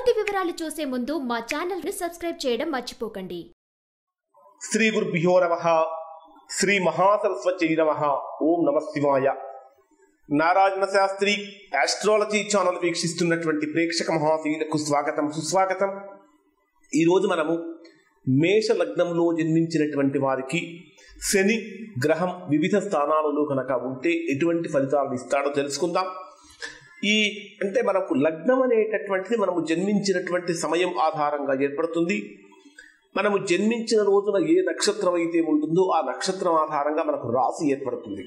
పూర్తి వివరాలు చూసే ముందు మా ఛానల్ ని సబ్స్క్రైబ్ చేయడం మర్చిపోకండి శ్రీ గురుభ్యో నమ శ్రీ మహాసరస్వతి నమ ఓం నమ శివాయ నారాయణ శాస్త్రి ఆస్ట్రాలజీ ఛానల్ వీక్షిస్తున్నటువంటి ప్రేక్షక మహాశీలకు స్వాగతం సుస్వాగతం ఈరోజు మనము మేష లగ్నంలో జన్మించినటువంటి వారికి శని గ్రహం వివిధ స్థానాలలో కనుక ఉంటే ఎటువంటి ఫలితాలను ఇస్తాడో తెలుసుకుందాం ఈ అంటే మనకు లగ్నం అనేటటువంటిది మనము జన్మించినటువంటి సమయం ఆధారంగా ఏర్పడుతుంది మనము జన్మించిన రోజున ఏ నక్షత్రం అయితే ఉంటుందో ఆ నక్షత్రం ఆధారంగా మనకు రాశి ఏర్పడుతుంది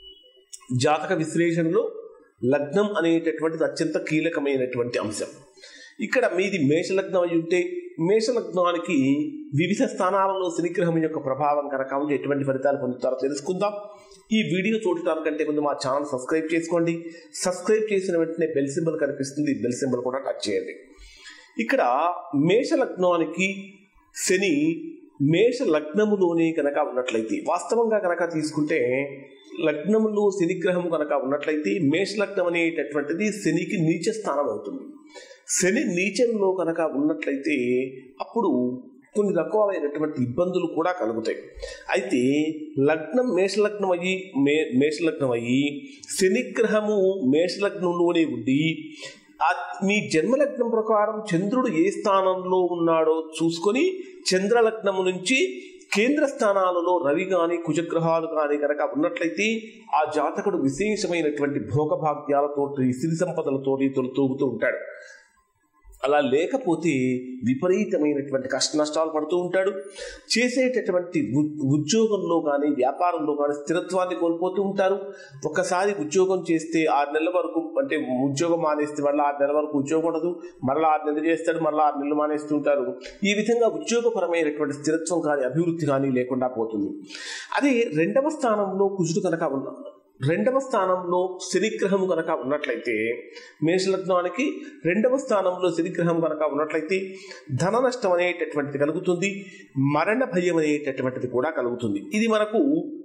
జాతక విశ్లేషణలో లగ్నం అనేటటువంటిది అత్యంత కీలకమైనటువంటి అంశం ఇక్కడ మీది మేషలగ్నం అయి ఉంటే మేషలగ్నానికి వివిధ స్థానాలలో శనిగ్రహం యొక్క ప్రభావం కనుక ఉంటే ఎటువంటి ఫలితాలు పొందుతారో తెలుసుకుందాం ఈ వీడియో చూడటానికంటే ముందు మా ఛానల్ సబ్స్క్రైబ్ చేసుకోండి సబ్స్క్రైబ్ చేసిన వెంటనే బెల్ సింబల్ కనిపిస్తుంది బెల్ సింబల్ కూడా టచ్ చేయండి ఇక్కడ మేషలగ్నానికి శని మేష లగ్నములోనే కనుక ఉన్నట్లయితే వాస్తవంగా కనుక తీసుకుంటే లగ్నములో శనిగ్రహం కనుక ఉన్నట్లయితే మేష లగ్నం అనేటటువంటిది శనికి నీచ స్థానం అవుతుంది శని నీచంలో కనుక ఉన్నట్లయితే అప్పుడు కొన్ని రకాలైనటువంటి ఇబ్బందులు కూడా కలుగుతాయి అయితే లగ్నం మేషలగ్నం అయ్యి మే మేషలగ్నం అయ్యి శనిగ్రహము మేషలగ్నంలోనే ఉండి ఆ మీ జన్మలగ్నం ప్రకారం చంద్రుడు ఏ స్థానంలో ఉన్నాడో చూసుకొని చంద్రలగ్నము నుంచి కేంద్ర స్థానాలలో రవి కానీ కుజగ్రహాలు కానీ కనుక ఉన్నట్లయితే ఆ జాతకుడు విశేషమైనటువంటి భోగభాగ్యాలతోటి సిరి సంపదలతోటి తొలుతూగుతూ ఉంటాడు అలా లేకపోతే విపరీతమైనటువంటి కష్ట నష్టాలు పడుతూ ఉంటాడు చేసేటటువంటి ఉద్యోగంలో కానీ వ్యాపారంలో కానీ స్థిరత్వాన్ని కోల్పోతూ ఉంటారు ఒకసారి ఉద్యోగం చేస్తే ఆరు నెలల వరకు అంటే ఉద్యోగం మానేస్తే మళ్ళీ ఆరు నెలల వరకు ఉద్యోగం ఉండదు మళ్ళీ ఆరు నెలలు చేస్తాడు మళ్ళీ ఆరు నెలలు మానేస్తుంటారు ఈ విధంగా ఉద్యోగపరమైనటువంటి స్థిరత్వం కానీ అభివృద్ధి కానీ లేకుండా పోతుంది అదే రెండవ స్థానంలో కుజుడు కనుక ఉన్న రెండవ స్థానంలో శనిగ్రహం కనుక ఉన్నట్లయితే మేషలగ్నానికి రెండవ స్థానంలో శనిగ్రహం కనుక ఉన్నట్లయితే ధన నష్టం అనేటటువంటిది కలుగుతుంది మరణ భయం అనేటటువంటిది కూడా కలుగుతుంది ఇది మనకు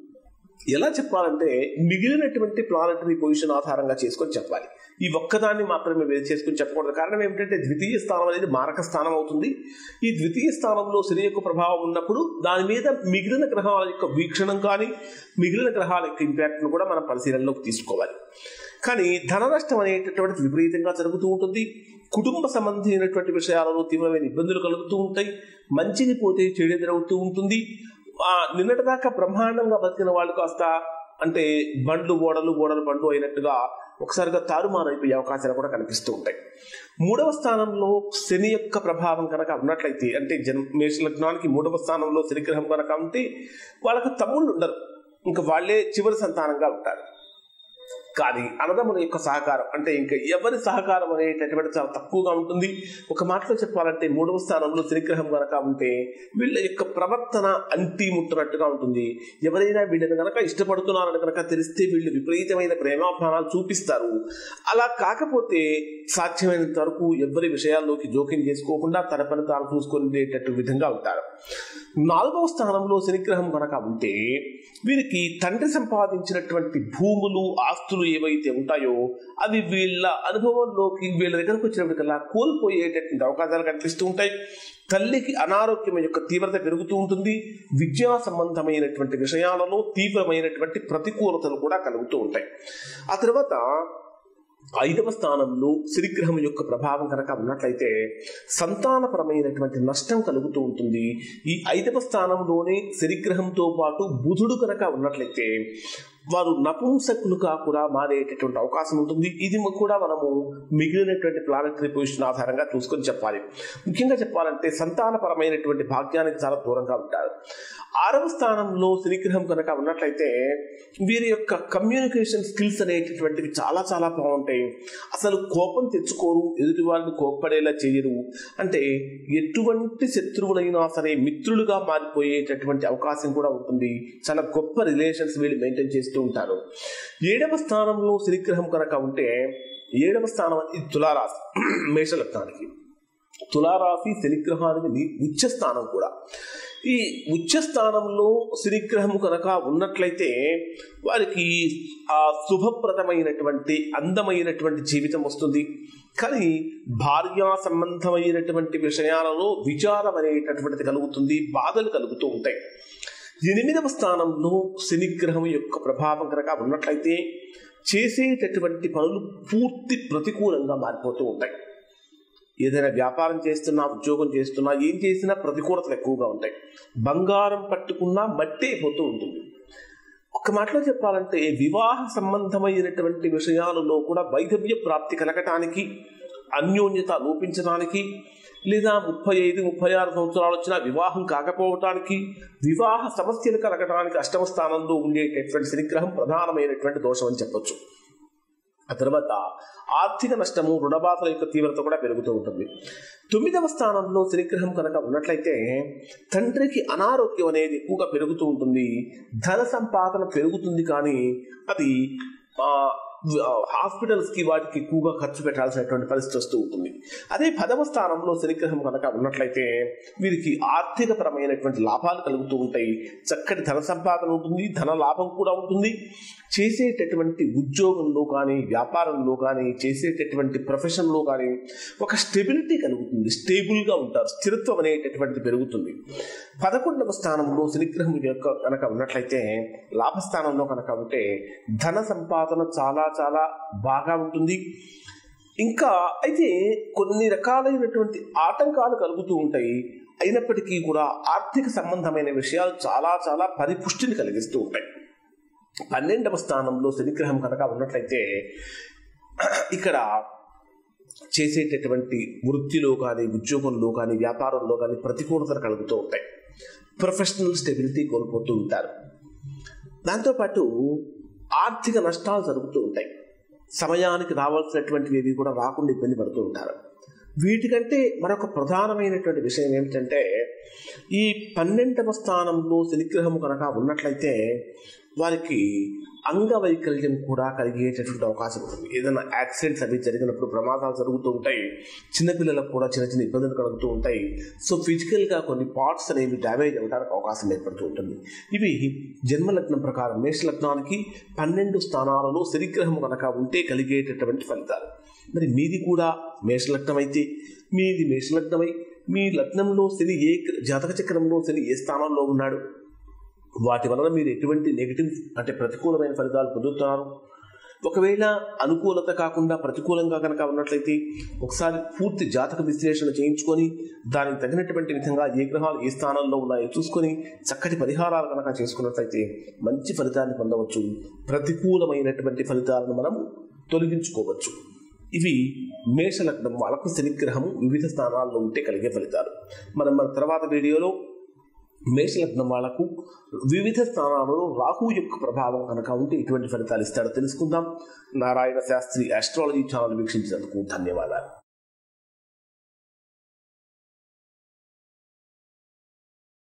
ఎలా చెప్పాలంటే మిగిలినటువంటి ప్లానటరీ పొజిషన్ ఆధారంగా చేసుకొని చెప్పాలి ఈ ఒక్కదాన్ని మాత్రమే వేరు చేసుకుని చెప్పకూడదు కారణం ఏమిటంటే ద్వితీయ స్థానం అనేది మారక స్థానం అవుతుంది ఈ ద్వితీయ స్థానంలో శని యొక్క ప్రభావం ఉన్నప్పుడు దాని మీద మిగిలిన గ్రహాల యొక్క వీక్షణం కానీ మిగిలిన గ్రహాల యొక్క ఇంపాక్ట్ను కూడా మనం పరిశీలనలోకి తీసుకోవాలి కానీ ధన నష్టం అనేటటువంటిది విపరీతంగా జరుగుతూ ఉంటుంది కుటుంబ సంబంధించినటువంటి విషయాలలో తీవ్రమైన ఇబ్బందులు కలుగుతూ ఉంటాయి మంచిని పోతే చెడు ఎదురవుతూ ఉంటుంది నిన్నటిదాకా బ్రహ్మాండంగా బతికిన వాళ్ళు కాస్త అంటే బండ్లు ఓడలు ఓడలు బండ్లు అయినట్టుగా ఒకసారిగా తారుమారైపోయే అవకాశాలు కూడా కనిపిస్తూ ఉంటాయి మూడవ స్థానంలో శని యొక్క ప్రభావం కనుక ఉన్నట్లయితే అంటే జన్ మేష లగ్నానికి మూడవ స్థానంలో శనిగ్రహం కనుక ఉంటే వాళ్ళకు తమ్ముళ్ళు ఉండరు ఇంకా వాళ్ళే చివరి సంతానంగా ఉంటారు కానీ అన్నదమ్ముల యొక్క సహకారం అంటే ఇంకా ఎవరి సహకారం అనేటటువంటి చాలా తక్కువగా ఉంటుంది ఒక మాటలో చెప్పాలంటే మూడవ స్థానంలో శనిగ్రహం కనుక ఉంటే వీళ్ళ యొక్క ప్రవర్తన అంటి ముట్టనట్టుగా ఉంటుంది ఎవరైనా వీళ్ళని కనుక ఇష్టపడుతున్నారని కనుక తెలిస్తే వీళ్ళు విపరీతమైన ప్రేమాభిమానాలు చూపిస్తారు అలా కాకపోతే సాధ్యమైనంత వరకు ఎవరి విషయాల్లోకి జోక్యం చేసుకోకుండా తన పని తాను చూసుకునేటట్టు విధంగా ఉంటారు నాలుగవ స్థానంలో శనిగ్రహం కనుక ఉంటే వీరికి తండ్రి సంపాదించినటువంటి భూములు ఆస్తులు ఏవైతే ఉంటాయో అవి వీళ్ళ అనుభవంలోకి వీళ్ళ దగ్గరకు వచ్చినప్పటికల్లా కోల్పోయేటటువంటి అవకాశాలు కనిపిస్తూ ఉంటాయి తల్లికి అనారోగ్యం యొక్క తీవ్రత పెరుగుతూ ఉంటుంది విద్యా సంబంధమైనటువంటి విషయాలలో తీవ్రమైనటువంటి ప్రతికూలతలు కూడా కలుగుతూ ఉంటాయి ఆ తర్వాత ఐదవ స్థానంలో శనిగ్రహం యొక్క ప్రభావం కనుక ఉన్నట్లయితే సంతానపరమైనటువంటి నష్టం కలుగుతూ ఉంటుంది ఈ ఐదవ స్థానంలోనే శనిగ్రహంతో పాటు బుధుడు కనుక ఉన్నట్లయితే వారు నపుంసకులుగా కూడా మారేటటువంటి అవకాశం ఉంటుంది ఇది కూడా మనము మిగిలినటువంటి ప్లానటరీ పొజిషన్ ఆధారంగా చూసుకొని చెప్పాలి ముఖ్యంగా చెప్పాలంటే సంతానపరమైనటువంటి భాగ్యానికి చాలా దూరంగా ఉంటారు ఆరవ స్థానంలో శనిగ్రహం కనుక ఉన్నట్లయితే వీరి యొక్క కమ్యూనికేషన్ స్కిల్స్ అనేటటువంటివి చాలా చాలా బాగుంటాయి అసలు కోపం తెచ్చుకోరు ఎదుటి వాళ్ళని కోప్పడేలా చేయరు అంటే ఎటువంటి శత్రువులైనా సరే మిత్రులుగా మారిపోయేటటువంటి అవకాశం కూడా ఉంటుంది చాలా గొప్ప రిలేషన్స్ వీళ్ళు మెయింటైన్ చేస్తూ ఉంటారు ఏడవ స్థానంలో శనిగ్రహం కనుక ఉంటే ఏడవ స్థానం ఇది తులారాశి మేషలగ్నానికి తులారాశి శనిగ్రహానికి ఉచ్చ స్థానం కూడా ఈ ఉచ్చ స్థానంలో శనిగ్రహము కనుక ఉన్నట్లయితే వారికి ఆ శుభప్రదమైనటువంటి అందమైనటువంటి జీవితం వస్తుంది కానీ భార్యా సంబంధమైనటువంటి విషయాలలో విచారం అనేటటువంటిది కలుగుతుంది బాధలు కలుగుతూ ఉంటాయి ఎనిమిదవ స్థానంలో శనిగ్రహం యొక్క ప్రభావం కనుక ఉన్నట్లయితే చేసేటటువంటి పనులు పూర్తి ప్రతికూలంగా మారిపోతూ ఉంటాయి ఏదైనా వ్యాపారం చేస్తున్నా ఉద్యోగం చేస్తున్నా ఏం చేసినా ప్రతికూలతలు ఎక్కువగా ఉంటాయి బంగారం పట్టుకున్నా మట్టి అయిపోతూ ఉంటుంది ఒక మాటలో చెప్పాలంటే వివాహ సంబంధమైనటువంటి విషయాలలో కూడా వైధవ్య ప్రాప్తి కలగటానికి అన్యోన్యత లోపించడానికి లేదా ముప్పై ఐదు ముప్పై ఆరు సంవత్సరాలు వచ్చినా వివాహం కాకపోవటానికి వివాహ సమస్యలు కలగటానికి అష్టమ స్థానంలో ఉండేటటువంటి శనిగ్రహం ప్రధానమైనటువంటి దోషం అని చెప్పొచ్చు ఆ తర్వాత ఆర్థిక నష్టము రుణబాధల యొక్క తీవ్రత కూడా పెరుగుతూ ఉంటుంది తొమ్మిదవ స్థానంలో శనిగ్రహం కనుక ఉన్నట్లయితే తండ్రికి అనారోగ్యం అనేది ఎక్కువగా పెరుగుతూ ఉంటుంది ధన సంపాదన పెరుగుతుంది కానీ అది ఆ, హాస్పిటల్స్కి వాటికి ఎక్కువగా ఖర్చు పెట్టాల్సినటువంటి పరిస్థితి వస్తూ ఉంటుంది అదే పదవ స్థానంలో శనిగ్రహం కనుక ఉన్నట్లయితే వీరికి ఆర్థిక పరమైనటువంటి లాభాలు కలుగుతూ ఉంటాయి చక్కటి ధన సంపాదన ఉంటుంది ధన లాభం కూడా ఉంటుంది చేసేటటువంటి ఉద్యోగంలో కానీ వ్యాపారంలో కానీ చేసేటటువంటి ప్రొఫెషన్లో కానీ ఒక స్టెబిలిటీ కలుగుతుంది స్టేబుల్గా ఉంటారు స్థిరత్వం అనేటటువంటిది పెరుగుతుంది పదకొండవ స్థానంలో శనిగ్రహం యొక్క కనుక ఉన్నట్లయితే లాభస్థానంలో కనుక ఉంటే ధన సంపాదన చాలా చాలా బాగా ఉంటుంది ఇంకా అయితే కొన్ని రకాలైనటువంటి ఆటంకాలు కలుగుతూ ఉంటాయి అయినప్పటికీ కూడా ఆర్థిక సంబంధమైన విషయాలు చాలా చాలా పరిపుష్టిని కలిగిస్తూ ఉంటాయి పన్నెండవ స్థానంలో శనిగ్రహం కనుక ఉన్నట్లయితే ఇక్కడ చేసేటటువంటి వృత్తిలో కానీ ఉద్యోగంలో కానీ వ్యాపారంలో కానీ ప్రతికూలతలు కలుగుతూ ఉంటాయి ప్రొఫెషనల్ స్టెబిలిటీ కోల్పోతూ ఉంటారు దాంతోపాటు ఆర్థిక నష్టాలు జరుగుతూ ఉంటాయి సమయానికి రావాల్సినటువంటివి ఏవి కూడా రాకుండా ఇబ్బంది పడుతూ ఉంటారు వీటికంటే మరొక ప్రధానమైనటువంటి విషయం ఏమిటంటే ఈ పన్నెండవ స్థానంలో శనిగ్రహము కనుక ఉన్నట్లయితే వారికి అంగవైకల్యం కూడా కలిగేటటువంటి అవకాశం ఉంటుంది ఏదైనా యాక్సిడెంట్స్ అవి జరిగినప్పుడు ప్రమాదాలు జరుగుతూ ఉంటాయి చిన్నపిల్లలకు కూడా చిన్న చిన్న ఇబ్బందులు కలుగుతూ ఉంటాయి సో ఫిజికల్గా కొన్ని పార్ట్స్ అనేవి డ్యామేజ్ అవ్వడానికి అవకాశం ఏర్పడుతూ ఉంటుంది ఇవి జన్మలగ్నం ప్రకారం మేషలగ్నానికి పన్నెండు స్థానాలలో శనిగ్రహం కనుక ఉంటే కలిగేటటువంటి ఫలితాలు మరి మీది కూడా మేషలగ్నం అయితే మీది మేషలగ్నమై మీ లగ్నంలో శని ఏ జాతక చక్రంలో శని ఏ స్థానంలో ఉన్నాడు వాటి వలన మీరు ఎటువంటి నెగిటివ్ అంటే ప్రతికూలమైన ఫలితాలు పొందుతున్నారు ఒకవేళ అనుకూలత కాకుండా ప్రతికూలంగా కనుక ఉన్నట్లయితే ఒకసారి పూర్తి జాతక విశ్లేషణ చేయించుకొని దానికి తగినటువంటి విధంగా ఏ గ్రహాలు ఏ స్థానంలో ఉన్నాయో చూసుకొని చక్కటి పరిహారాలు కనుక చేసుకున్నట్లయితే మంచి ఫలితాన్ని పొందవచ్చు ప్రతికూలమైనటువంటి ఫలితాలను మనం తొలగించుకోవచ్చు ఇవి మేషలగ్నం వాళ్ళకు శనిగ్రహము వివిధ స్థానాల్లో ఉంటే కలిగే ఫలితాలు మనం మన తర్వాత వీడియోలో మేషలగ్నం వాళ్లకు వివిధ స్థానాలలో రాహు యొక్క ప్రభావం కనుక ఉంటే ఎటువంటి ఫలితాలు ఇస్తాడో తెలుసుకుందాం నారాయణ శాస్త్రి ఆస్ట్రాలజీ ఛానల్ వీక్షించినందుకు ధన్యవాదాలు